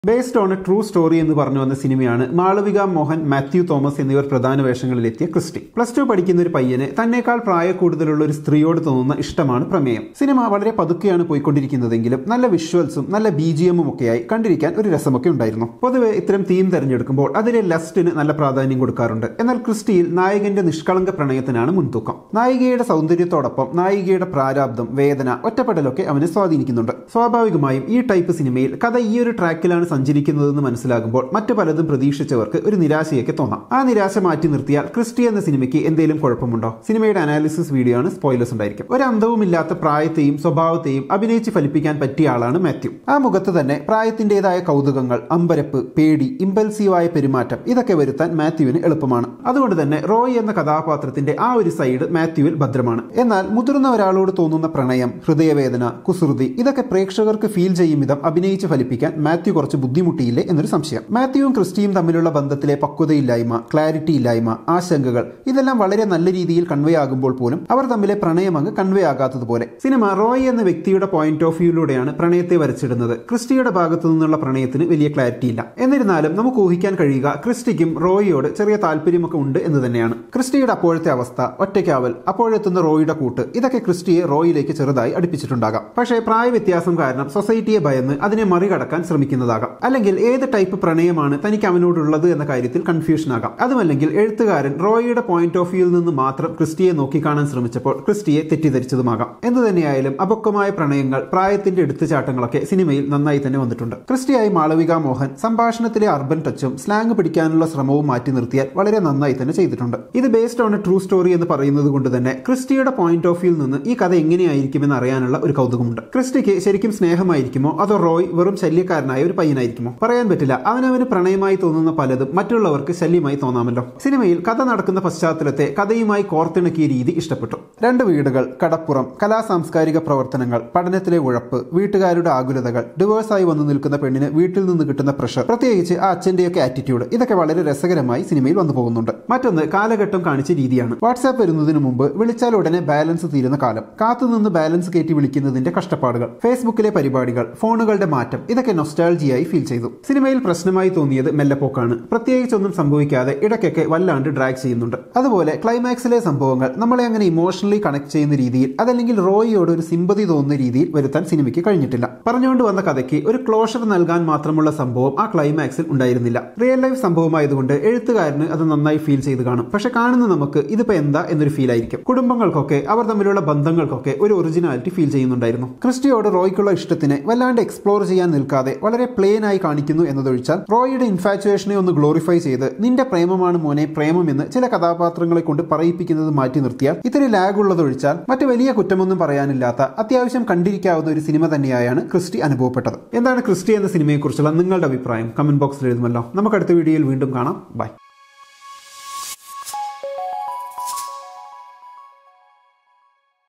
based on a true story എന്ന് പറഞ്ഞു വന്ന സിനിമയാണ് മാളവിക മോഹൻ മാത്യു തോമസ് എന്നിവർ പ്രധാന വേഷങ്ങളിലെത്തിയ ക്രിസ്റ്റി പ്ലസ് ടു പഠിക്കുന്ന ഒരു പയ്യന് തന്നേക്കാൾ പ്രായ കൂടുതലുള്ള ഒരു സ്ത്രീയോട് തോന്നുന്ന ഇഷ്ടമാണ് പ്രമേയം സിനിമ വളരെ പതുക്കെയാണ് പോയിക്കൊണ്ടിരിക്കുന്നതെങ്കിലും നല്ല വിഷ്വൽസും നല്ല ബി ജി എമ്മും ഒക്കെയായി കണ്ടിരിക്കാൻ ഒരു രസമൊക്കെ ഉണ്ടായിരുന്നു പൊതുവെ ഇത്തരം തീം തെരഞ്ഞെടുക്കുമ്പോൾ അതിലെ ലസ്റ്റിന് നല്ല പ്രാധാന്യം കൊടുക്കാറുണ്ട് എന്നാൽ ക്രിസ്റ്റിയിൽ നായകന്റെ നിഷ്കളങ്ക പ്രണയത്തിനാണ് മുൻതൂക്കം നായികയുടെ സൗന്ദര്യത്തോടൊപ്പം നായികയുടെ പ്രാരാബ്ദം വേദന ഒറ്റപ്പെടലൊക്കെ അവനെ സ്വാധീനിക്കുന്നുണ്ട് സ്വാഭാവികമായും ഈ ടൈപ്പ് സിനിമയിൽ കഥ ഈ ഒരു ട്രാക്കിലാണ് സഞ്ചരിക്കുന്നതെന്ന് മനസ്സിലാകുമ്പോൾ മറ്റു പലതും പ്രതീക്ഷിച്ചവർക്ക് ഒരു നിരാശയൊക്കെ തോന്നാം ആ നിരാശ മാറ്റി നിർത്തിയാൽ ക്രിസ്റ്റി എന്ന സിനിമയ്ക്ക് എന്തെങ്കിലും കുഴപ്പമുണ്ടോ സിനിമയുടെ അനാലിസിസ് വീഡിയോ ആണ് സ്പോയിലേഴ്സ് ഉണ്ടായിരിക്കും ഒരു അന്തവുമില്ലാത്ത പ്രായത്തെയും സ്വഭാവത്തെയും അഭിനയിച്ച് ഫലിപ്പിക്കാൻ പറ്റിയ ആളാണ് മാത്യു ആ മുഖത്ത് തന്നെ പ്രായത്തിൻ്റെതായ കൗതുകങ്ങൾ അമ്പരപ്പ് പേടി ഇമ്പൽസീവായ പെരുമാറ്റം ഇതൊക്കെ വരുത്താൻ മാത്യുവിന് എളുപ്പമാണ് അതുകൊണ്ട് തന്നെ റോയ് എന്ന കഥാപാത്രത്തിന്റെ ആ ഒരു സൈഡ് മാത്യുവിൽ ഭദ്രമാണ് എന്നാൽ മുതിർന്ന ഒരാളോട് തോന്നുന്ന പ്രണയം ഹൃദയവേദന കുസൃതി ഇതൊക്കെ പ്രേക്ഷകർക്ക് ഫീൽ ചെയ്യും വിധം അഭിനയിച്ച് ഫലിപ്പിക്കാൻ മാത്യു കുറച്ച് ബുദ്ധിമുട്ടിയില്ലേ എന്നൊരു സംശയം മാത്യുവും ക്രിസ്റ്റിയും തമ്മിലുള്ള ബന്ധത്തിലെ പക്വതയില്ലായ്മ ക്ലാരിറ്റി ഇല്ലായ്മ ആശങ്കകൾ ഇതെല്ലാം വളരെ നല്ല രീതിയിൽ കൺവേ ആകുമ്പോൾ പോലും അവർ തമ്മിലെ പ്രണയം അങ്ങ് കൺവേ ആകാത്തതുപോലെ സിനിമ റോയ് എന്ന വ്യക്തിയുടെ പോയിന്റ് ഓഫ് വ്യൂയിലൂടെയാണ് പ്രണയത്തെ വരച്ചിടുന്നത് ക്രിസ്റ്റിയുടെ ഭാഗത്തു നിന്നുള്ള പ്രണയത്തിന് വലിയ ക്ലാരിറ്റി ഇല്ല എന്നിരുന്നാലും നമുക്ക് ഊഹിക്കാൻ കഴിയുക ക്രിസ്റ്റിക്കും റോയിയോട് ചെറിയ താല്പര്യമൊക്കെ ഉണ്ട് എന്ന് തന്നെയാണ് ക്രിസ്റ്റിയുടെ അപ്പോഴത്തെ അവസ്ഥ ഒറ്റയ്ക്കാവൽ അപ്പോഴെത്തുന്ന റോയിയുടെ കൂട്ട് ഇതൊക്കെ ക്രിസ്റ്റിയെ റോയിലേക്ക് ചെറുതായി അടുപ്പിച്ചിട്ടുണ്ടാകാം പക്ഷേ പ്രായ വ്യത്യാസം കാരണം സൊസൈറ്റിയെ ഭയന്ന് അതിനെ മറികടക്കാൻ ശ്രമിക്കുന്നതാകാം അല്ലെങ്കിൽ ഏത് ടൈപ്പ് പ്രണയമാണ് തനിക്ക് അവനോടുള്ളത് എന്ന കാര്യത്തിൽ കൺഫ്യൂഷൻ ആകാം അതുമല്ലെങ്കിൽ എഴുത്തുകാരൻ റോയിയുടെ പോയിന്റ് ഓഫ് വ്യൂവിൽ നിന്ന് മാത്രം ക്രിസ്റ്റിയെ നോക്കിക്കാണാൻ ശ്രമിച്ചപ്പോൾ ക്രിസ്റ്റിയെ തെറ്റിദ്ധരിച്ചതുമാകാം എന്തു തന്നെയായാലും അപക്വമായ പ്രണയങ്ങൾ പ്രായത്തിന്റെ എടുത്തുചാട്ടങ്ങളൊക്കെ സിനിമയിൽ നന്നായി തന്നെ വന്നിട്ടുണ്ട് ക്രിസ്റ്റിയായി മാളവിക മോഹൻ സംഭാഷണത്തിലെ അർബൻ ടച്ചും സ്ലാങ് പിടിക്കാനുള്ള ശ്രമവും മാറ്റി നിർത്തിയാൽ വളരെ നന്നായി തന്നെ ചെയ്തിട്ടുണ്ട് ഇത് based on a true story എന്ന് പറയുന്നത് കൊണ്ട് തന്നെ ക്രിസ്റ്റിയുടെ പോയിന്റ് ഓഫ് വ്യൂവിൽ നിന്ന് ഈ കഥ എങ്ങനെയായിരിക്കുമെന്ന് അറിയാനുള്ള ഒരു കൗതുകമുണ്ട് ക്രിസ്റ്റിക്ക് ശരിക്കും സ്നേഹമായിരിക്കുമോ അതോ റോയ് വെറും ശല്യക്കാരനായ ഒരു പയ്യനായിരിക്കുമോ പറയാൻ പറ്റില്ല അവനവന് പ്രണയമായി തോന്നുന്ന പലതും മറ്റുള്ളവർക്ക് ശല്യമായി തോന്നാമല്ലോ സിനിമയിൽ കഥ നടക്കുന്ന പശ്ചാത്തലത്തെ കഥയുമായി കോർത്തിണക്കിയ രീതി ഇഷ്ടപ്പെട്ടു രണ്ട് വീടുകൾ കടപ്പുറം കലാ സാംസ്കാരിക പ്രവർത്തനങ്ങൾ പഠനത്തിലെ ഉഴപ്പ് വീട്ടുകാരുടെ ആകുലതകൾ ഡിവോഴ്സായി വന്നു നിൽക്കുന്ന പെണ്ണിന് വീട്ടിൽ നിന്ന് കിട്ടുന്ന പ്രഷർ പ്രത്യേകിച്ച് ആ അച്ഛന്റെയൊക്കെ ആറ്റിറ്റ്യൂഡ് ഇതൊക്കെ വളരെ രസകരമായി സിനിമയിൽ വന്നു പോകുന്നുണ്ട് മറ്റൊന്ന് കാലഘട്ടം കാണിച്ച രീതിയാണ് വാട്സാപ്പ് വരുന്നതിന് മുമ്പ് വിളിച്ചാൽ ഉടനെ ബാലൻസ് തീരുന്ന കാലം കാത്തുനിന്ന് ബാലൻസ് കയറ്റി വിളിക്കുന്നതിന്റെ കഷ്ടപ്പാടുകൾ ഫേസ്ബുക്കിലെ പരിപാടികൾ ഫോണുകളുടെ മാറ്റം ഇതൊക്കെ നൊസ്റ്റാൾജിയായി ഫീൽ ചെയ്തു സിനിമയിൽ പ്രശ്നമായി തോന്നിയത് മെല്ലപ്പോക്കാണ് പ്രത്യേകിച്ചൊന്നും സംഭവിക്കാതെ ഇടയ്ക്കൊക്കെ വല്ലാണ്ട് ഡ്രാഗ് ചെയ്യുന്നുണ്ട് അതുപോലെ ക്ലൈമാക്സിലെ സംഭവങ്ങൾ നമ്മളെ അങ്ങനെ ഇമോഷണലി കണക്ട് ചെയ്യുന്ന രീതിയിൽ അതല്ലെങ്കിൽ റോയിയോട് ഒരു സിമ്പതി തോന്നുന്ന രീതിയിൽ വരുത്താൻ സിനിമയ്ക്ക് കഴിഞ്ഞിട്ടില്ല പറഞ്ഞുകൊണ്ട് വന്ന കഥയ്ക്ക് ഒരു ക്ലോഷർ നൽകാൻ മാത്രമുള്ള സംഭവം ആ ക്ലൈമാക്സിൽ ഉണ്ടായിരുന്നില്ല റിയൽ ലൈഫ് സംഭവമായതുകൊണ്ട് എഴുത്തുകാരന് അത് നന്നായി ഫീൽ ചെയ്ത് കാണും പക്ഷെ കാണുന്ന നമുക്ക് ഇതിപ്പോ എന്താ എന്നൊരു ഫീൽ ആയിരിക്കും കുടുംബങ്ങൾക്കൊക്കെ അവർ തമ്മിലുള്ള ബന്ധങ്ങൾക്കൊക്കെ ഒരു ഒറിജിനാലിറ്റി ഫീൽ ചെയ്യുന്നുണ്ടായിരുന്നു ക്രിസ്റ്റിയോട് റോയ്ക്കുള്ള ഇഷ്ടത്തിനെ വല്ലാണ്ട് എക്സ്പ്ലോർ ചെയ്യാൻ നിൽക്കാതെ വളരെ പ്ലെയിൻ ആയി കാണിക്കുന്നു എന്നതൊഴിച്ചാൽ റോയിയുടെ ഇൻഫാച്ചുവേഷനെ ഒന്ന് ഗ്ലോറിഫൈ ചെയ്ത് നിന്റെ പ്രേമമാണ് മോനെ പ്രേമം എന്ന് ചില കഥാപാത്രങ്ങളെ കൊണ്ട് പറയിപ്പിക്കുന്നത് മാറ്റി നിർത്തിയാൽ ഇത്തിരി ലാഗ് ഉള്ളതൊഴിച്ചാൽ മറ്റു വലിയ കുറ്റമൊന്നും പറയാനില്ലാത്ത അത്യാവശ്യം കണ്ടിരിക്കാവുന്ന ഒരു സിനിമ തന്നെയായാണ് ക്രിസ്റ്റി അനുഭവപ്പെട്ടത് എന്താണ് ക്രിസ്റ്റി എന്ന സിനിമയെക്കുറിച്ചുള്ള നിങ്ങളുടെ അഭിപ്രായം കമന്റ് ബോക്സിൽ എഴുതുമല്ലോ നമുക്ക് അടുത്ത വീഡിയോയിൽ വീണ്ടും കാണാം ബൈ